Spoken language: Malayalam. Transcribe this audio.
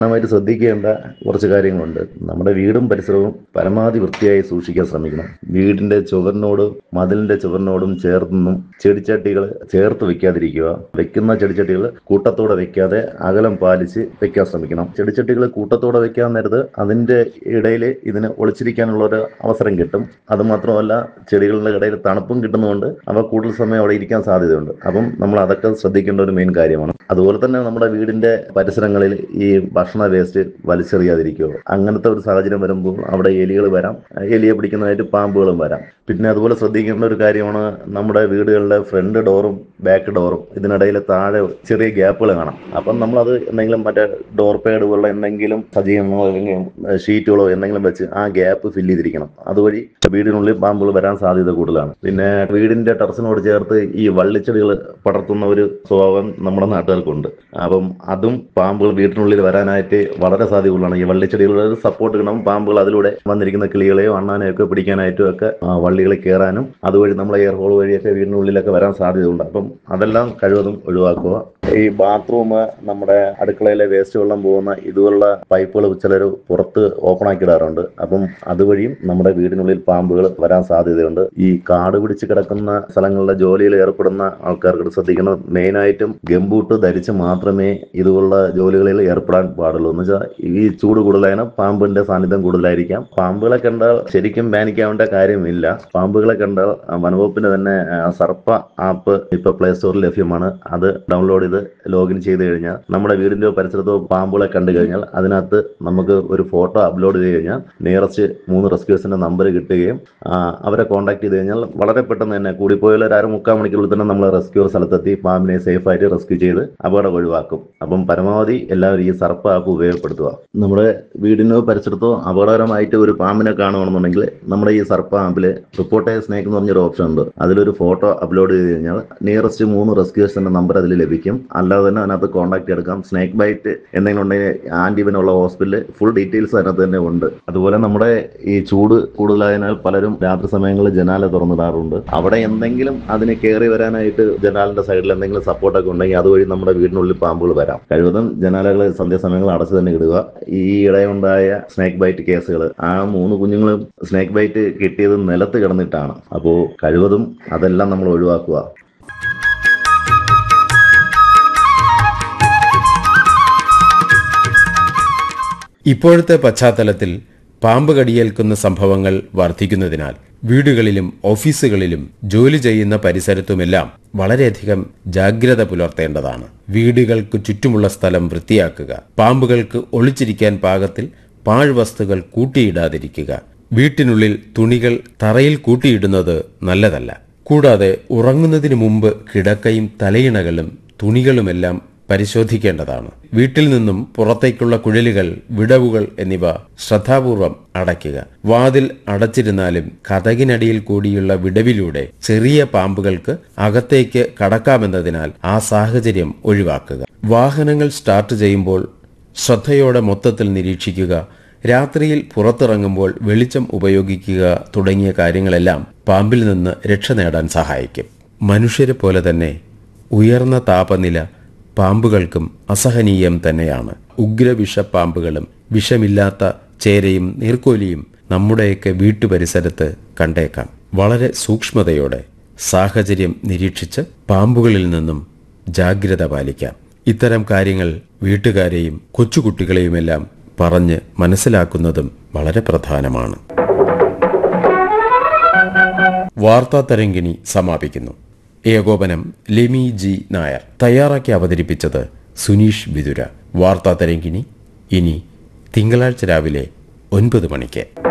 പ്രധാനമായിട്ട് ശ്രദ്ധിക്കേണ്ട കുറച്ച് കാര്യങ്ങളുണ്ട് നമ്മുടെ വീടും പരിസരവും പരമാവധി വൃത്തിയായി സൂക്ഷിക്കാൻ ശ്രമിക്കണം വീടിന്റെ ചുവരിനോട് മതിലിന്റെ ചുവരിനോടും ചേർന്നും ചെടിച്ചട്ടികൾ ചേർത്ത് വെക്കാതിരിക്കുക വെക്കുന്ന ചെടിച്ചട്ടികൾ കൂട്ടത്തോടെ വെക്കാതെ അകലം പാലിച്ച് വെക്കാൻ ശ്രമിക്കണം ചെടിച്ചട്ടികൾ കൂട്ടത്തോടെ വെക്കാൻ നേരത്ത് അതിന്റെ ഇടയിൽ ഇതിന് ഒളിച്ചിരിക്കാനുള്ള ഒരു അവസരം കിട്ടും അത് മാത്രമല്ല ചെടികളുടെ ഇടയിൽ തണുപ്പും കിട്ടുന്നതുകൊണ്ട് അവ കൂടുതൽ സമയം അവിടെ ഇരിക്കാൻ സാധ്യതയുണ്ട് അപ്പം നമ്മൾ അതൊക്കെ ശ്രദ്ധിക്കേണ്ട ഒരു മെയിൻ കാര്യമാണ് അതുപോലെ തന്നെ നമ്മുടെ വീടിന്റെ പരിസരങ്ങളിൽ ഈ ഭക്ഷണ വേസ്റ്റ് വലിച്ചെറിയാതിരിക്കുക അങ്ങനത്തെ ഒരു സാഹചര്യം വരുമ്പോൾ അവിടെ എലികൾ വരാം എലിയെ പിടിക്കുന്നതായിട്ട് പാമ്പുകളും വരാം പിന്നെ അതുപോലെ ശ്രദ്ധിക്കേണ്ട ഒരു കാര്യമാണ് നമ്മുടെ വീടുകളിലെ ഫ്രണ്ട് ഡോറും ബാക്ക് ഡോറും ഇതിനിടയിൽ താഴെ ചെറിയ ഗ്യാപ്പുകൾ കാണാം അപ്പം നമ്മളത് എന്തെങ്കിലും മറ്റേ ഡോർ പാഡ് പോലുള്ള എന്തെങ്കിലും സജീവങ്ങളോ അല്ലെങ്കിൽ ഷീറ്റുകളോ എന്തെങ്കിലും വെച്ച് ആ ഗ്യാപ്പ് ഫില്ല് ചെയ്തിരിക്കണം അതുവഴി വീടിനുള്ളിൽ പാമ്പുകൾ വരാൻ സാധ്യത കൂടുതലാണ് പിന്നെ വീടിന്റെ ടെറസിനോട് ചേർത്ത് ഈ വള്ളിച്ചെടികൾ പടർത്തുന്ന ഒരു സ്വഭാവം നമ്മുടെ നാട്ടുകാർക്കുണ്ട് അപ്പം അതും പാമ്പുകൾ വീട്ടിനുള്ളിൽ വരാനായിട്ട് വളരെ സാധ്യതയുള്ളതാണ് ഈ വള്ളിച്ചെടികളുടെ സപ്പോർട്ട് കിട്ടണം പാമ്പുകൾ അതിലൂടെ വന്നിരിക്കുന്ന കിളികളെയോ അണ്ണാനെയോ ഒക്കെ പിടിക്കാനായിട്ടും ഒക്കെ ആ വള്ളികൾ കയറാനും അതുവഴി നമ്മളെ എയർ ഹോൾ വഴിയൊക്കെ വീടിനുള്ളിലൊക്കെ വരാൻ സാധ്യതയുണ്ട് അപ്പം അതെല്ലാം കഴിവതും ഒഴിവാക്കുക ഈ ബാത്റൂം നമ്മുടെ അടുക്കളയിലെ വേസ്റ്റ് വെള്ളം പോകുന്ന ഇതുപോലുള്ള പൈപ്പുകൾ ചിലർ പുറത്ത് ഓപ്പൺ ആക്കി ഇടാറുണ്ട് അപ്പം അതുവഴിയും നമ്മുടെ വീടിനുള്ളിൽ പാമ്പുകൾ വരാൻ സാധ്യതയുണ്ട് ഈ കാട് പിടിച്ച് കിടക്കുന്ന സ്ഥലങ്ങളിലെ ജോലിയിൽ ഏർപ്പെടുന്ന ആൾക്കാർക്ക് ശ്രദ്ധിക്കണം മെയിനായിട്ടും ഗംബൂട്ട് ധരിച്ച് മാത്രമേ ഇതുപോലുള്ള ജോലികളിൽ ഏർപ്പെടാൻ പാടുള്ളൂ എന്ന് വെച്ചാൽ ഈ ചൂട് കൂടുതലായതിനാൽ പാമ്പിന്റെ സാന്നിധ്യം കൂടുതലായിരിക്കാം പാമ്പുകളെ കണ്ടാൽ ശരിക്കും പാനിക്കാവേണ്ട കാര്യമില്ല പാമ്പുകളെ കണ്ടാൽ ആ, വനവകുപ്പിന്റെ തന്നെ ആ, സർപ്പ ആപ്പ് ഇപ്പൊ പ്ലേ സ്റ്റോറിൽ ലഭ്യമാണ് അത് ഡൗൺലോഡ് ചെയ്ത് ലോഗിൻ ചെയ്ത് കഴിഞ്ഞാൽ നമ്മുടെ വീടിന്റെ പരിസരത്തോ പാമ്പുകളെ കണ്ടു കഴിഞ്ഞാൽ അതിനകത്ത് നമുക്ക് ഒരു ഫോട്ടോ അപ്ലോഡ് ചെയ്ത് കഴിഞ്ഞാൽ നിയറസ്റ്റ് മൂന്ന് റെസ്ക്യൂസിന്റെ നമ്പർ കിട്ടുകയും ആ, അവരെ കോൺടാക്ട് ചെയ്ത് കഴിഞ്ഞാൽ വളരെ പെട്ടെന്ന് തന്നെ കൂടിപ്പോയാൽ ഒരു അര മുക്കാൽ മണിക്കൂറിൽ തന്നെ നമ്മൾ റെസ്ക്യൂ സ്ഥലത്തെത്തി പാമ്പിനെ സേഫ് ആയിട്ട് റെസ്ക്യൂ ചെയ്ത് അപകടം ഒഴിവാക്കും അപ്പം പരമാവധി എല്ലാവരും ഈ സർപ്പ ആപ്പ് ഉപയോഗപ്പെടുത്തുക നമ്മുടെ വീടിനോ പരിസരത്തോ അപകടകരമായിട്ട് ഒരു പാമ്പിനെ കാണുകയാണെന്നുണ്ടെങ്കിൽ നമ്മുടെ ഈ സർപ്പ ആപ്പിൽ റിപ്പോർട്ട് സ്നേക്ക് എന്ന് പറഞ്ഞൊരു ഓപ്ഷൻ ഉണ്ട് അതിലൊരു ഫോട്ടോ അപ്ലോഡ് ചെയ്ത് കഴിഞ്ഞാൽ നിയറസ്റ്റ് മൂന്ന് റെസ്ക്യൂസിന്റെ നമ്പർ അതിൽ ലഭിക്കും അല്ലാതെ തന്നെ അതിനകത്ത് കോൺടാക്ട് എടുക്കാം സ്നേക്ക് ബൈറ്റ് എന്തെങ്കിലും ഉണ്ടെങ്കിൽ ആന്റിവനുള്ള ഹോസ്പിറ്റലിൽ ഫുൾ ഡീറ്റെയിൽസ് അതിനകത്ത് തന്നെ ഉണ്ട് അതുപോലെ നമ്മുടെ ഈ ചൂട് കൂടുതലായതിനാൽ പലരും രാത്രി സമയങ്ങളിൽ ജനാല തുറന്നിടാറുണ്ട് അവിടെ എന്തെങ്കിലും അതിന് കയറി വരാനായിട്ട് ജനാലിന്റെ സൈഡിൽ എന്തെങ്കിലും സപ്പോർട്ടൊക്കെ ഉണ്ടെങ്കിൽ അതുവഴി നമ്മുടെ വീടിനുള്ളിൽ പാമ്പുകൾ വരാം കഴിവതും ജനാലകൾ സന്ധ്യാസമയങ്ങളിൽ അടച്ചു തന്നെ ഇടുക ഈ ഇടയുണ്ടായ സ്നേക്ക് ബൈറ്റ് കേസുകൾ ആ മൂന്ന് കുഞ്ഞുങ്ങളും സ്നേക്ക് ബൈറ്റ് കിട്ടിയത് നിലത്ത് കിടന്നിട്ടാണ് അപ്പോൾ കഴിവതും അതെല്ലാം നമ്മൾ ഒഴിവാക്കുക ഇപ്പോഴത്തെ പശ്ചാത്തലത്തിൽ പാമ്പ് കടിയേൽക്കുന്ന സംഭവങ്ങൾ വർദ്ധിക്കുന്നതിനാൽ വീടുകളിലും ഓഫീസുകളിലും ജോലി ചെയ്യുന്ന പരിസരത്തുമെല്ലാം വളരെയധികം ജാഗ്രത പുലർത്തേണ്ടതാണ് വീടുകൾക്ക് ചുറ്റുമുള്ള സ്ഥലം വൃത്തിയാക്കുക പാമ്പുകൾക്ക് ഒളിച്ചിരിക്കാൻ പാകത്തിൽ പാഴ്വസ്തുക്കൾ കൂട്ടിയിടാതിരിക്കുക വീട്ടിനുള്ളിൽ തുണികൾ തറയിൽ കൂട്ടിയിടുന്നത് നല്ലതല്ല കൂടാതെ ഉറങ്ങുന്നതിന് മുമ്പ് കിടക്കയും തലയിണകളും തുണികളുമെല്ലാം പരിശോധിക്കേണ്ടതാണ് വീട്ടിൽ നിന്നും പുറത്തേക്കുള്ള കുഴലുകൾ വിടവുകൾ എന്നിവ ശ്രദ്ധാപൂർവം അടയ്ക്കുക വാതിൽ അടച്ചിരുന്നാലും കതകിനടിയിൽ കൂടിയുള്ള വിടവിലൂടെ ചെറിയ പാമ്പുകൾക്ക് അകത്തേക്ക് കടക്കാമെന്നതിനാൽ ആ സാഹചര്യം ഒഴിവാക്കുക വാഹനങ്ങൾ സ്റ്റാർട്ട് ചെയ്യുമ്പോൾ ശ്രദ്ധയോടെ മൊത്തത്തിൽ നിരീക്ഷിക്കുക രാത്രിയിൽ പുറത്തിറങ്ങുമ്പോൾ വെളിച്ചം ഉപയോഗിക്കുക തുടങ്ങിയ കാര്യങ്ങളെല്ലാം പാമ്പിൽ നിന്ന് രക്ഷ നേടാൻ സഹായിക്കും മനുഷ്യരെ പോലെ തന്നെ ഉയർന്ന താപനില പാമ്പുകൾക്കും അസഹനീയം തന്നെയാണ് ഉഗ്രവിഷപ്പാമ്പുകളും വിഷമില്ലാത്ത ചേരയും നീർക്കോലിയും നമ്മുടെയൊക്കെ വീട്ടുപരിസരത്ത് കണ്ടേക്കാം വളരെ സൂക്ഷ്മതയോടെ സാഹചര്യം നിരീക്ഷിച്ച് പാമ്പുകളിൽ നിന്നും ജാഗ്രത പാലിക്കാം ഇത്തരം കാര്യങ്ങൾ വീട്ടുകാരെയും കൊച്ചുകുട്ടികളെയുമെല്ലാം പറഞ്ഞ് മനസ്സിലാക്കുന്നതും വളരെ പ്രധാനമാണ് വാർത്താ തരങ്കിണി സമാപിക്കുന്നു ഏകോപനം ലെമി ജി നായർ തയ്യാറാക്കി അവതരിപ്പിച്ചത് സുനീഷ് ബിദുര വാർത്താ തരങ്കിണി ഇനി തിങ്കളാഴ്ച രാവിലെ ഒൻപത് മണിക്ക്